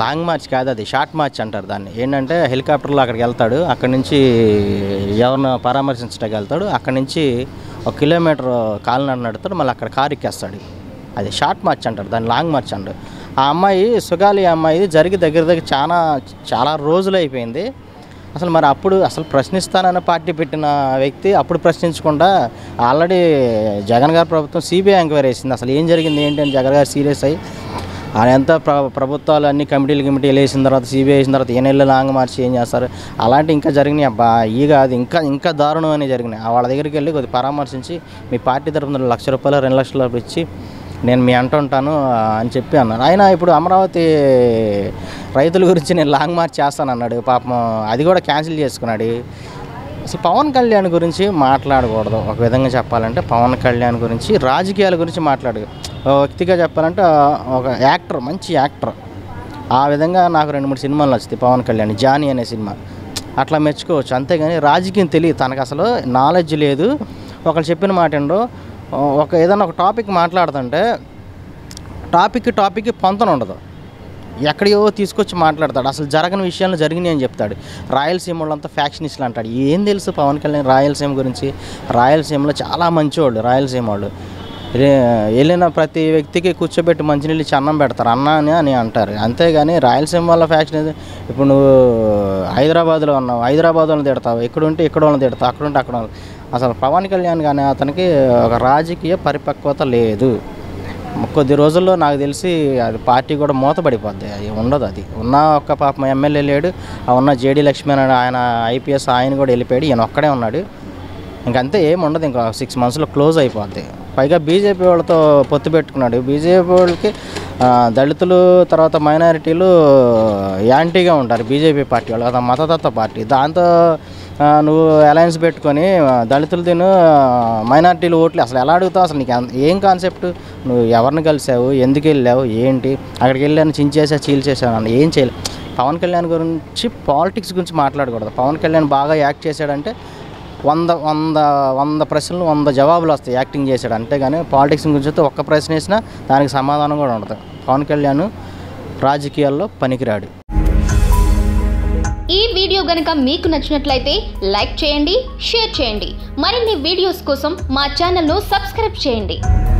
Long March కాదు అది short March అంటారు దాన్ని ఏంటంటే హెలికాప్టర్లో అక్కడికి వెళ్తాడు అక్కడి నుంచి ఎవరిని పరామర్శించడానికి వెళ్తాడు అక్కడి నుంచి ఒక కిలోమీటర్ కాలినడ నడుతాడు మళ్ళీ అక్కడ కారు ఎక్కేస్తాడు అది షార్ట్ మార్చ్ అంటారు దాన్ని లాంగ్ మార్చ్ అంటారు ఆ అమ్మాయి సుగాలి అమ్మాయి జరిగి దగ్గర దగ్గర చాలా చాలా రోజులు అయిపోయింది అసలు మరి అప్పుడు అసలు ప్రశ్నిస్తానన్న పార్టీ పెట్టిన వ్యక్తి అప్పుడు ప్రశ్నించకుండా ఆల్రెడీ జగన్ గారి ప్రభుత్వం సిబిఐ ఎంక్వైరీ వేసింది అసలు ఏం జరిగింది ఏంటి అని జగన్ గారు సీరియస్ అయ్యి ఆయన ఎంత ప్ర ప్రభుత్వాలు అన్ని కమిటీలు కమిటీలు వేసిన తర్వాత సిబిఐ వేసిన తర్వాత ఏ నెలలు లాంగ్ మార్చి ఏం చేస్తారు అలాంటి ఇంకా జరిగినాయి అబ్బా ఈ కాదు ఇంకా ఇంకా దారుణం అని జరిగినాయి ఆ వాళ్ళ దగ్గరికి వెళ్ళి కొద్దిగా పరామర్శించి మీ పార్టీ తరఫున లక్ష రూపాయలు రెండు లక్షలు ఇచ్చి నేను మీ అంట ఉంటాను ఆ, అని చెప్పి అన్నారు ఆయన ఇప్పుడు అమరావతి రైతుల గురించి నేను లాంగ్ మార్చ్ చేస్తానన్నాడు పాపం అది కూడా క్యాన్సిల్ చేసుకున్నాడు అసలు పవన్ కళ్యాణ్ గురించి మాట్లాడకూడదు ఒక విధంగా చెప్పాలంటే పవన్ కళ్యాణ్ గురించి రాజకీయాల గురించి మాట్లాడు ఒక వ్యక్తిగా చెప్పాలంటే ఆ, ఒక యాక్టర్ మంచి యాక్టర్ ఆ విధంగా నాకు రెండు మూడు సినిమాలు నచ్చుతాయి పవన్ కళ్యాణ్ జానీ అనే సినిమా అట్లా మెచ్చుకోవచ్చు అంతేగాని రాజకీయం తెలియదు తనకు అసలు నాలెడ్జ్ లేదు ఒకళ్ళు చెప్పిన మాట ఏంటో ఒక ఏదైనా ఒక టాపిక్ మాట్లాడుతుంటే టాపిక్ టాపిక్ పొంతన ఉండదు ఎక్కడియో తీసుకొచ్చి మాట్లాడతాడు అసలు జరగని విషయాలు జరిగినాయి అని చెప్తాడు రాయలసీమ వాళ్ళంతా ఫ్యాక్షనిస్టులు అంటాడు ఏం తెలుసు పవన్ కళ్యాణ్ రాయలసీమ గురించి రాయలసీమలో చాలా మంచివాళ్ళు రాయలసీమ వాళ్ళు రే- వెళ్ళిన ప్రతి వ్యక్తికి కూర్చోబెట్టి మంచినీళ్ళు ఇచ్చి అన్నం పెడతారు అన్న అని అని అంటారు అంతేగాని రాయలసీమ వాళ్ళ ఫ్యాక్షన్ ఏది? ఇప్పుడు నువ్వు హైదరాబాద్లో ఉన్నావు హైదరాబాద్ వాళ్ళని తిడతావు ఇక్కడ ఉంటే ఇక్కడ వాళ్ళని తిడతావు అక్కడ ఉంటే అక్కడ వాళ్ళని. అసలు పవన్ కళ్యాణ్ కానీ అతనికి ఒక రాజకీయ పరిపక్వత లేదు కొద్ది రోజుల్లో నాకు తెలిసి అది పార్టీ కూడా మూతపడిపోద్ది అది ఉండదు అది ఉన్న ఒక్క పాపం ఎమ్మెల్యే లేడు ఆ ఉన్న జేడీ లక్ష్మణ్ అనే ఆయన ఐపీఎస్ ఆయన కూడా వెళ్ళిపోయాడు ఈయన ఒక్కడే ఉన్నాడు ఇంకంతే ఏం ఉండదు ఇంకా సిక్స్ మంత్స్లో క్లోజ్ అయిపోద్ది పైగా బీజేపీ వాళ్ళతో పొత్తు పెట్టుకున్నాడు బీజేపీ వాళ్ళకి ఆ, దళితులు తర్వాత మైనారిటీలు యాంటీగా ఉంటారు బీజేపీ పార్టీ వాళ్ళు కదా మతతత్వ పార్టీ దాంతో ఆ, నువ్వు అలయన్స్ పెట్టుకొని ఆ, దళితులు తిను మైనారిటీలు ఓట్లు అసలు ఎలా అడుగుతావు అసలు నీకు అంత- ఏం కాన్సెప్ట్ నువ్వు ఎవరిని కలిసావు ఎందుకు వెళ్ళావు ఏంటి అక్కడికి వెళ్ళాను చించేసా చీల్చేసాను అన్న ఏం చేయలేదు పవన్ కళ్యాణ్ గురించి పాలిటిక్స్ గురించి మాట్లాడకూడదు పవన్ కళ్యాణ్ బాగా యాక్ట్ చేశాడంటే వంద వంద వంద ప్రశ్నలు వంద జవాబులు వస్తాయి యాక్టింగ్ చేశాడు అంతేగాని పాలిటిక్స్ గురించి అయితే ఒక్క ప్రశ్న వేసినా దానికి సమాధానం కూడా ఉండదు పవన్ కళ్యాణ్ రాజకీయాల్లో పనికిరాడు ఈ వీడియో గనుక మీకు నచ్చినట్లయితే లైక్ చేయండి షేర్ చేయండి మరిన్ని వీడియోస్ కోసం మా ఛానల్ను సబ్స్క్రైబ్ చేయండి